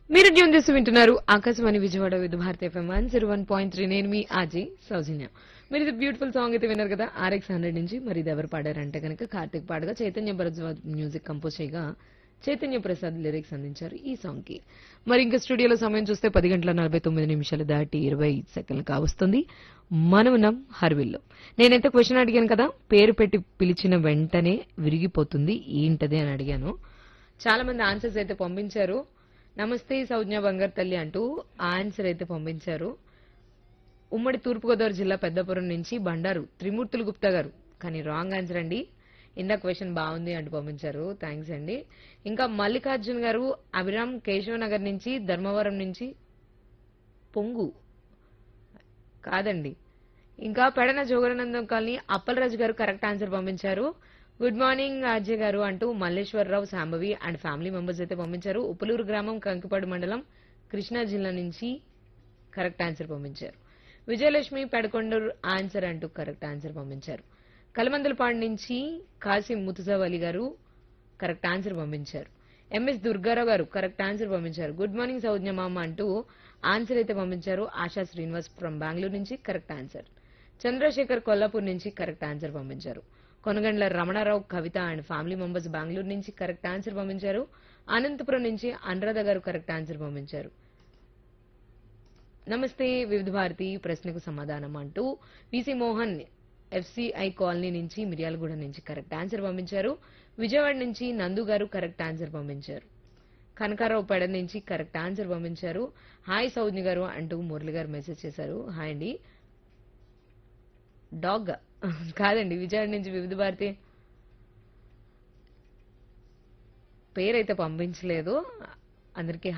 మీరు ట్యూన్ చేసి వింటున్నారు Akashvani Vijayawada Vividh Bharati FM one zero one point three నేను మీ ఆజీ సౌజన్య మీరు ఇది బ్యూటిఫుల్ సాంగ్ అయితే విన్నారు కదా ఆర్ఎక్స్ హండ్రెడ్ నుంచి మరి ఇది ఎవరు పాడారంటే కనుక కార్తిక్ పాడగా చైతన్య భరద్వాజ్ మ్యూజిక్ కంపోజ్ చేయగా చైతన్య ప్రసాద్ లిరిక్స్ అందించారు ఈ సాంగ్ కి మరి ఇంకా స్టూడియోలో సమయం చూస్తే పది గంటల నలభై తొమ్మిది నిమిషాలు దాటి ఇరవై సెకండ్లు కావస్తుంది మనం ఉన్నాం హర్విల్లో నేనైతే క్వశ్చన్ అడిగాను కదా పేరు పెట్టి పిలిచిన వెంటనే విరిగిపోతుంది ఏంటది అని అడిగాను చాలా మంది ఆన్సర్స్ అయితే పంపించారు నమస్తే సౌజ్ఞ బంగారు తల్లి అంటూ ఆన్సర్ అయితే పంపించారు ఉమ్మడి తూర్పుగోదావరి జిల్లా పెద్దపురం నుంచి బండారు త్రిమూర్తులు గుప్తా గారు కానీ రాంగ్ ఆన్సర్ అండి ఇందా క్వశ్చన్ బాగుంది అంటూ పంపించారు థ్యాంక్స్ అండి ఇంకా మల్లికార్జున్ గారు అభిరామ్ కేశవనగర్ నుంచి ధర్మవరం నుంచి పొంగు కాదండి ఇంకా Pedana జోగరానందం colony Appalaraju garu correct answer పంపించారు గుడ్ మార్నింగ్ అజయ్ గారు అంటూ Malleswararao Shambhavi and family members అయితే పంపించారు ఉప్పులూరు గ్రామం కంకిపాడు మండలం కృష్ణా జిల్లా నుంచి కరెక్ట్ ఆన్సర్ పంపించారు విజయలక్ష్మి పెడకొండూరు ఆన్సర్ అంటూ కరెక్ట్ ఆన్సర్ పంపించారు కలమందలపాడు నుంచి కాసిం ముతుజావ్ అలీ గారు కరెక్ట్ ఆన్సర్ పంపించారు MS Durgarao garu correct answer పంపించారు గుడ్ మార్నింగ్ సౌజ్ఞ మామ అంటూ ఆన్సర్ అయితే పంపించారు ఆశా శ్రీనివాస్ ఫ్రమ్ బెంగళూరు నుంచి కరెక్ట్ ఆన్సర్ చంద్రశేఖర్ కొల్లాపూర్ నుంచి కరెక్ట్ ఆన్సర్ పంపించారు Konagandla Ramanarao Kavitha and family members Bengaluru నుంచి కరెక్ట్ ఆన్సర్ పంపించారు అనంతపురం నుంచి అనురాధ గారు కరెక్ట్ ఆన్సర్ పంపించారు నమస్తే వివిధ భారతి ప్రశ్నకు సమాధానం అంటూ విసి మోహన్ ఎఫ్సిఐ కాలనీ నుంచి మిర్యాలగూడ నుంచి కరెక్ట్ ఆన్సర్ పంపించారు విజయవాడ నుంచి నందు గారు కరెక్ట్ ఆన్సర్ పంపించారు కనకారావు పెడ నుంచి కరెక్ట్ ఆన్సర్ పంపించారు హాయ్ సౌజ్ఞ గారు అంటూ మురళి గారు మెసేజ్ చేశారు హాయ్ అండి డాగ్ కాదండి విజయవాడ నుంచి వివిధ భారతి పేరైతే పంపించలేదు అందరికీ